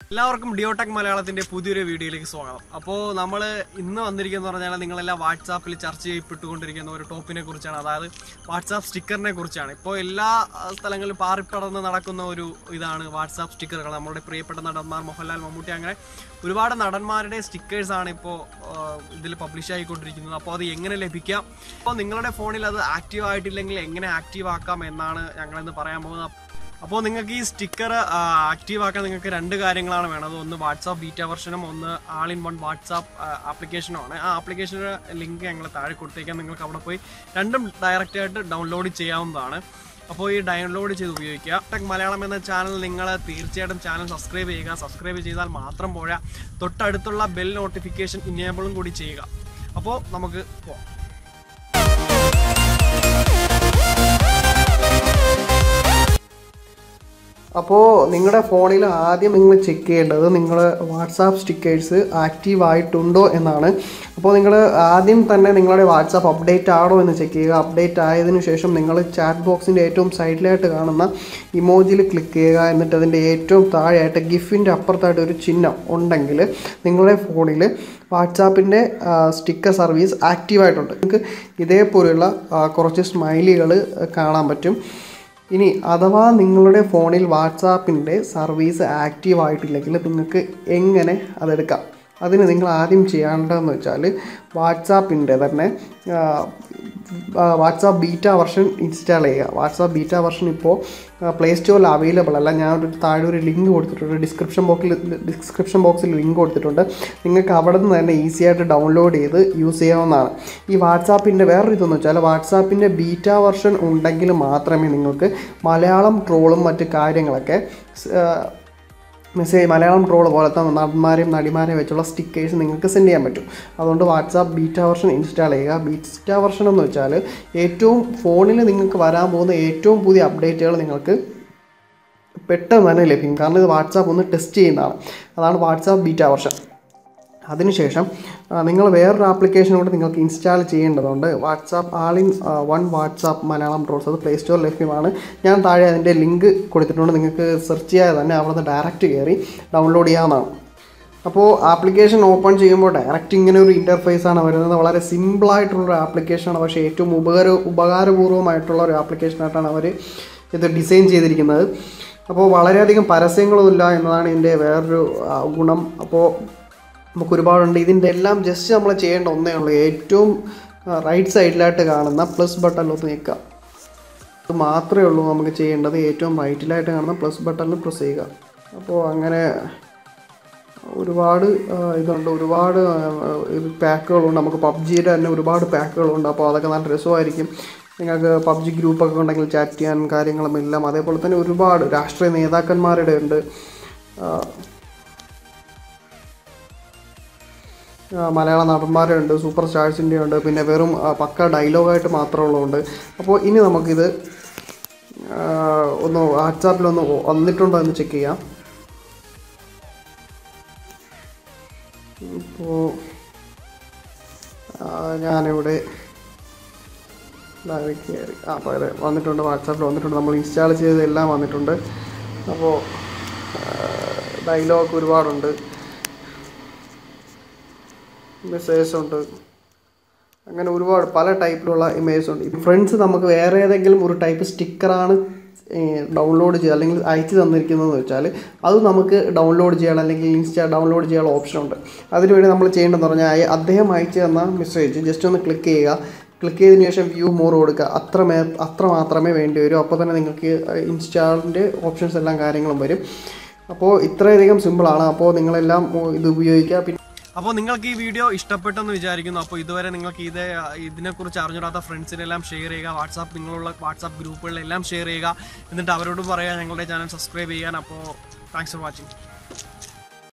എല്ലാവർക്കും ഡിയോടെക് മലയാളത്തിന്റെ പുതിയൊരു വീഡിയോയിലേക്ക് സ്വാഗതം അപ്പോൾ നമ്മൾ ഇന്ന് വന്നിരിക്കുന്ന പറഞ്ഞാൽ നിങ്ങളെല്ലാം വാട്സാപ്പിൽ ചർച്ച ചെയ്യപ്പെട്ടുകൊണ്ടിരിക്കുന്ന ഒരു ടോപ്പിനെ കുറിച്ചാണ് അതായത് വാട്സാപ്പ് സ്റ്റിക്കറിനെ കുറിച്ചാണ് ഇപ്പോൾ എല്ലാ ആ, സ്ഥലങ്ങളിലും പാറിപ്പടർന്ന് നടക്കുന്ന ഒരു ഇതാണ് വാട്സാപ്പ് സ്റ്റിക്കറുകൾ നമ്മുടെ പ്രിയപ്പെട്ട നടന്മാർ മോഹൻലാൽ മമ്മൂട്ടി അങ്ങനെ ഒരുപാട് നടന്മാരുടെ സ്റ്റിക്കേഴ്സ് ആണ് ഇപ്പോൾ ഇതിൽ പബ്ലിഷ് ആയിക്കൊണ്ടിരിക്കുന്നത് അപ്പോൾ അത് എങ്ങനെ ലഭിക്കാം അപ്പോൾ നിങ്ങളുടെ ഫോണിൽ അത് ആക്റ്റീവ് ആയിട്ടില്ലെങ്കിൽ എങ്ങനെ ആക്റ്റീവ് ആക്കാം എന്നാണ് ഞങ്ങളിന്ന് പറയാൻ പോകുന്നത് അപ്പോൾ നിങ്ങൾക്ക് ഈ സ്റ്റിക്കർ ആക്റ്റീവ് ആക്കാൻ നിങ്ങൾക്ക് രണ്ട് കാര്യങ്ങളാണ് വേണ്ടത് ഒന്ന് വാട്സാപ്പ് ബീറ്റ വെർഷനും ഒന്ന് ആൾ ഇൻ വൺ വാട്സാപ്പ് ആപ്ലിക്കേഷനുമാണ് ആ ആപ്ലിക്കേഷൻ്റെ ലിങ്ക് ഞങ്ങൾ താഴെ കൊടുത്തേക്കാം നിങ്ങൾക്ക് അവിടെ പോയി രണ്ടും ഡയറക്റ്റ് ആയിട്ട് ഡൗൺലോഡ് ചെയ്യാവുന്നതാണ് അപ്പോൾ ഈ ഡൗൺലോഡ് ചെയ്ത് ഉപയോഗിക്കുക ടെക് മലയാളം എന്ന ചാനൽ നിങ്ങൾ തീർച്ചയായിട്ടും ചാനൽ സബ്സ്ക്രൈബ് ചെയ്യുക സബ്സ്ക്രൈബ് ചെയ്താൽ മാത്രം പോരാ തൊട്ടടുത്തുള്ള ബെൽ നോട്ടിഫിക്കേഷൻ ഇനേബിളും കൂടി ചെയ്യുക അപ്പോൾ നമുക്ക് പോവാം അപ്പോൾ നിങ്ങളുടെ ഫോണിൽ ആദ്യം നിങ്ങൾ ചെക്ക് ചെയ്യേണ്ടത് നിങ്ങൾ വാട്സാപ്പ് സ്റ്റിക്കേഴ്സ് ആക്റ്റീവ് ആയിട്ടുണ്ടോ എന്നാണ് അപ്പോൾ നിങ്ങൾ ആദ്യം തന്നെ നിങ്ങളുടെ വാട്സാപ്പ് അപ്ഡേറ്റ് ആണോ എന്ന് ചെക്ക് ചെയ്യുക അപ്ഡേറ്റ് ആയതിനു ശേഷം നിങ്ങൾ ചാറ്റ് ബോക്സിൻ്റെ ഏറ്റവും സൈഡിലായിട്ട് കാണുന്ന ഇമോജിൽ ക്ലിക്ക് ചെയ്യുക എന്നിട്ട് അതിൻ്റെ ഏറ്റവും താഴെയായിട്ട് ഗിഫിൻ്റെ അപ്പുറത്തായിട്ട് ഒരു ചിഹ്നം ഉണ്ടെങ്കിൽ നിങ്ങളുടെ ഫോണിൽ വാട്സാപ്പിൻ്റെ സ്റ്റിക്കർ സർവീസ് ആക്റ്റീവ് ആയിട്ടുണ്ട് നിങ്ങൾക്ക് ഇതേപോലെയുള്ള ആ, കുറച്ച് സ്മൈലികൾ കാണാൻ പറ്റും ഇനി അഥവാ നിങ്ങളുടെ ഫോണിൽ വാട്സാപ്പിൻ്റെ സർവീസ് ആക്റ്റീവ് ആയിട്ടില്ലെങ്കിൽ നിങ്ങൾക്ക് എങ്ങനെ അതെടുക്കാം അതിന് നിങ്ങൾ ആദ്യം ചെയ്യേണ്ടതെന്ന് വെച്ചാൽ വാട്സാപ്പിൻ്റെ തന്നെ വാട്സാപ്പ് ബീറ്റ വെർഷൻ ഇൻസ്റ്റാൾ ചെയ്യുക വാട്സാപ്പ് ബീറ്റ വെർഷൻ ഇപ്പോൾ പ്ലേ സ്റ്റോറിൽ അവൈലബിൾ അല്ല ഞാൻ ഒരു താഴെ ഒരു ലിങ്ക് കൊടുത്തിട്ടുണ്ട് ഡിസ്ക്രിപ്ഷൻ ബോക്സിൽ ഡിസ്ക്രിപ്ഷൻ ബോക്സിൽ ലിങ്ക് കൊടുത്തിട്ടുണ്ട് നിങ്ങൾക്ക് അവിടെ നിന്ന് തന്നെ ഈസി ആയിട്ട് ഡൗൺലോഡ് ചെയ്ത് യൂസ് ചെയ്യാവുന്നതാണ് ഈ വാട്സാപ്പിൻ്റെ വേറൊരു ഇതെന്ന് വെച്ചാൽ വാട്സാപ്പിൻ്റെ ബീറ്റ വെർഷൻ ഉണ്ടെങ്കിൽ മാത്രമേ നിങ്ങൾക്ക് മലയാളം ട്രോളും മറ്റ് കാര്യങ്ങളൊക്കെ സ്- ആ, മെസ്സേജ് മലയാളം ട്രോൾ പോലത്തെ നടന്മാരെയും നടിമാരെയും വെച്ചുള്ള സ്റ്റിക്കേഴ്സ് നിങ്ങൾക്ക് സെൻഡ് ചെയ്യാൻ പറ്റും അതുകൊണ്ട് വാട്സാപ്പ് ബീറ്റ വെർഷൻ ഇൻസ്റ്റാൾ ചെയ്യുക ബീറ്റ വെർഷൻ എന്ന് വെച്ചാൽ ഏറ്റവും ഫോണിൽ നിങ്ങൾക്ക് വരാൻ പോകുന്ന ഏറ്റവും പുതിയ അപ്ഡേറ്റുകൾ നിങ്ങൾക്ക് പെട്ടെന്ന് തന്നെ ലഭിക്കും കാരണം ഇത് വാട്സാപ്പ് ഒന്ന് ടെസ്റ്റ് ചെയ്യുന്നതാണ് അതാണ് വാട്സാപ്പ് ബീറ്റ വെർഷൻ അതിനുശേഷം നിങ്ങൾ വേറൊരു ആപ്ലിക്കേഷൻ കൂടെ നിങ്ങൾക്ക് ഇൻസ്റ്റാൾ ചെയ്യേണ്ടതുണ്ട് WhatsApp all in one WhatsApp Malayalam trolls അത് പ്ലേ സ്റ്റോറിൽ ലഭ്യമാണ് ഞാൻ താഴെ അതിൻ്റെ ലിങ്ക് കൊടുത്തിട്ടുണ്ട് നിങ്ങൾക്ക് സെർച്ച് ചെയ്യാതെ തന്നെ അവിടെ നിന്ന് ഡയറക്റ്റ് കയറി ഡൗൺലോഡ് ചെയ്യാവുന്നതാണ് അപ്പോൾ ആപ്ലിക്കേഷൻ ഓപ്പൺ ചെയ്യുമ്പോൾ ഡയറക്റ്റ് ഇങ്ങനെ ഒരു ഇൻ്റർഫേസ് ആണ് വരുന്നത് വളരെ സിമ്പിളായിട്ടുള്ളൊരു ആപ്ലിക്കേഷനാണ് പക്ഷേ ഏറ്റവും ഉപകാര ഉപകാരപൂർവ്വമായിട്ടുള്ള ഒരു ആപ്ലിക്കേഷനായിട്ടാണ് അവർ ഇത് ഡിസൈൻ ചെയ്തിരിക്കുന്നത് അപ്പോൾ വളരെയധികം പരസ്യങ്ങളൊന്നുമില്ല എന്നതാണ് ഇതിൻ്റെ വേറൊരു ആ, ഗുണം അപ്പോൾ നമുക്ക് ഒരുപാടുണ്ട് ഇതിൻ്റെ എല്ലാം ജസ്റ്റ് നമ്മൾ ചെയ്യേണ്ട ഒന്നേ ഉള്ളൂ ഏറ്റവും റൈറ്റ് സൈഡിലായിട്ട് കാണുന്ന പ്ലസ് ബട്ടൺ ഒന്ന് നീക്കുക അത് മാത്രമേ ഉള്ളൂ നമുക്ക് ചെയ്യേണ്ടത് ഏറ്റവും റൈറ്റിലായിട്ട് കാണുന്ന പ്ലസ് ബട്ടണിൽ പ്രസ് ചെയ്യുക അപ്പോൾ അങ്ങനെ ഒരുപാട് ആ, ഇതുണ്ട് ഒരുപാട് ആ, ഇത് പാക്കുകളുണ്ട് നമുക്ക് പബ്ജിയുടെ തന്നെ ഒരുപാട് പാക്കുകളുണ്ട് അപ്പോൾ അതൊക്കെ നല്ല രസമായിരിക്കും നിങ്ങൾക്ക് പബ്ജി ഗ്രൂപ്പൊക്കെ ഉണ്ടെങ്കിൽ ചാറ്റ് ചെയ്യാൻ കാര്യങ്ങളും എല്ലാം അതേപോലെ തന്നെ ഒരുപാട് രാഷ്ട്രീയ നേതാക്കന്മാരുടെ ഉണ്ട് ആ, ആ, മലയാള നടന്മാരുണ്ട് സൂപ്പർ സ്റ്റാർസിൻ്റെ ഉണ്ട് പിന്നെ വെറും ആ, പക്ക ഡയലോഗായിട്ട് മാത്രമുള്ളതുണ്ട് അപ്പോൾ ഇനി നമുക്കിത് ആ, ഒന്ന് വാട്സാപ്പിലൊന്ന് വന്നിട്ടുണ്ടോ എന്ന് ചെക്ക് ചെയ്യാം ഇപ്പോൾ ഞാനിവിടെ live കയറി ആ അപ്പോൾ അതെ വന്നിട്ടുണ്ട് വാട്സാപ്പിൽ വന്നിട്ടുണ്ട് നമ്മൾ ഇൻസ്റ്റാൾ ചെയ്തതെല്ലാം വന്നിട്ടുണ്ട് അപ്പോൾ ഡയലോഗ് ഒരുപാടുണ്ട് മെസ്സേജസ് ഉണ്ട് അങ്ങനെ ഒരുപാട് പല ടൈപ്പിലുള്ള ഇമേജസ് ഉണ്ട് ഫ്രണ്ട്സ് നമുക്ക് വേറെ ഏതെങ്കിലും ഒരു ടൈപ്പ് സ്റ്റിക്കറാണ് ഡൗൺലോഡ് ചെയ്യുക അല്ലെങ്കിൽ അയച്ചു തന്നിരിക്കുന്നതെന്ന് വെച്ചാൽ അത് നമുക്ക് ഡൗൺലോഡ് ചെയ്യണം അല്ലെങ്കിൽ ഇൻസ്റ്റാ ഡൗൺലോഡ് ചെയ്യാനുള്ള ഓപ്ഷൻ ഉണ്ട് അതിനുവേണ്ടി നമ്മൾ ചെയ്യേണ്ടതെന്ന് പറഞ്ഞാൽ അയ- അദ്ദേഹം അയച്ചു തന്ന മെസ്സേജ് ജസ്റ്റ് ഒന്ന് ക്ലിക്ക് ചെയ്യുക ക്ലിക്ക് ചെയ്തതിന് ശേഷം വ്യൂ മോർ കൊടുക്കുക അത്ര മേ അത്ര മാത്രമേ വേണ്ടി വരൂ അപ്പോൾ തന്നെ നിങ്ങൾക്ക് ഇൻസ്റ്റാളിൻ്റെ ഓപ്ഷൻസ് എല്ലാം കാര്യങ്ങളും വരും അപ്പോൾ ഇത്രയധികം സിമ്പിളാണ് അപ്പോൾ നിങ്ങളെല്ലാം ഉ- ഇത് ഉപയോഗിക്കുക പിന്നെ അപ്പോൾ നിങ്ങൾക്ക് ഈ വീഡിയോ ഇഷ്ടപ്പെട്ടെന്ന് വിചാരിക്കുന്നു അപ്പോൾ ഇതുവരെ നിങ്ങൾക്ക് ഇത് ഇതിനെക്കുറിച്ച് അറിഞ്ഞിടാത്ത ഫ്രണ്ട്സിനെല്ലാം ഷെയർ ചെയ്യുക വാട്സാപ്പ് നിങ്ങളുള്ള വാട്സാപ്പ് ഗ്രൂപ്പുകളിലെല്ലാം ഷെയർ ചെയ്യുക എന്നിട്ട് അവരോട് പറയുക ഞങ്ങളുടെ ചാനൽ സബ്സ്ക്രൈബ് ചെയ്യാൻ അപ്പോൾ താങ്ക്സ് ഫോർ വാച്ചിങ്